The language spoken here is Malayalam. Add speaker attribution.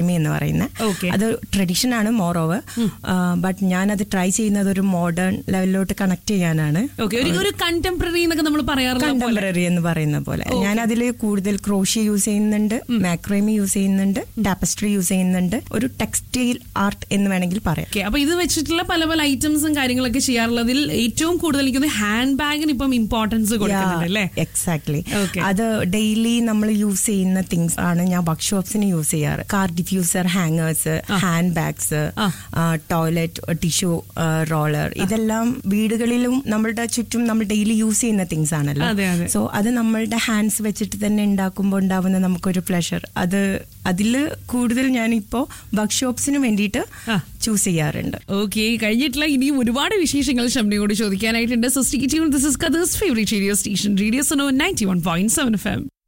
Speaker 1: എന്ന് പറയുന്നത്
Speaker 2: Okay.
Speaker 1: അത് ട്രഡീഷൻ ആണ് മോർ ഓവർ ബട്ട് ഞാനത് ട്രൈ ചെയ്യുന്നത് ഒരു മോഡേൺ ലെവലിലോട്ട് കണക്ട് ചെയ്യാനാണ്
Speaker 2: ഓക്കെ ഒരു ഒരു കണ്ടംപററി എന്നൊക്കെ നമ്മൾ പറയാറുള്ള പോലെ
Speaker 1: കണ്ടംപററി എന്ന് പറയുന്ന പോലെ ഞാൻ അതിൽ കൂടുതൽ ക്രോഷ്യ യൂസ് ചെയ്യുന്നുണ്ട് മാക്രേമി യൂസ് ചെയ്യുന്നുണ്ട് ടാപ്പസ്ട്രി യൂസ് ചെയ്യുന്നുണ്ട് ഒരു ടെക്സ്റ്റൈൽ ആർട്ട് എന്ന് വേണമെങ്കിൽ പറയാം
Speaker 2: ഓക്കെ അപ്പൊ ഇത് വെച്ചിട്ടുള്ള പല പല ഐറ്റംസും കാര്യങ്ങളൊക്കെ ചെയ്യാറുള്ളതിൽ ഏറ്റവും കൂടുതൽ എനിക്ക് ഹാൻഡ് ബാഗിന് ഇപ്പം ഇമ്പോർട്ടൻസ് കൊടുക്കുന്നുണ്ട് അല്ലേ
Speaker 1: എക്സാക്ട്ലി
Speaker 2: Okay.
Speaker 1: അത് ഡെയിലി നമ്മൾ യൂസ് ചെയ്യുന്ന തിങ്സ് ആണ് ഞാൻ വർക്ക്ഷോപ്സിന് യൂസ് ചെയ്യാറ് car diffuser hangers hand bags toilet tissue roller ഇതെല്ലാം വീടുകളിലും നമ്മളുടെ ചുറ്റും നമ്മൾ ഡെയിലി യൂസ് ചെയ്യുന്ന തിങ്സ് ആണല്ലോ
Speaker 2: അതെ, അതെ.
Speaker 1: സോ അത് നമ്മളുടെ ഹാൻഡ്സ് വെച്ചിട്ട് തന്നെ ഉണ്ടാക്കുമ്പോൾ ഉണ്ടാവുന്ന നമുക്കൊരു പ്ലഷർ അത് അതിൽ കൂടുതൽ ഞാനിപ്പോ വർക്ക്ഷോപ്സിന് വേണ്ടിയിട്ട്
Speaker 2: ആ.
Speaker 1: ചൂസ് ചെയ്യാറുണ്ട്
Speaker 2: ഓക്കെ കഴിഞ്ഞിട്ടുള്ള ഇനിയും ഒരുപാട് വിശേഷങ്ങൾ ഷംനയോട് ചോദിക്കാനായിട്ടുണ്ട് so stay tune this is Qatar's favourite radio station radio Suno ninety one point seven F M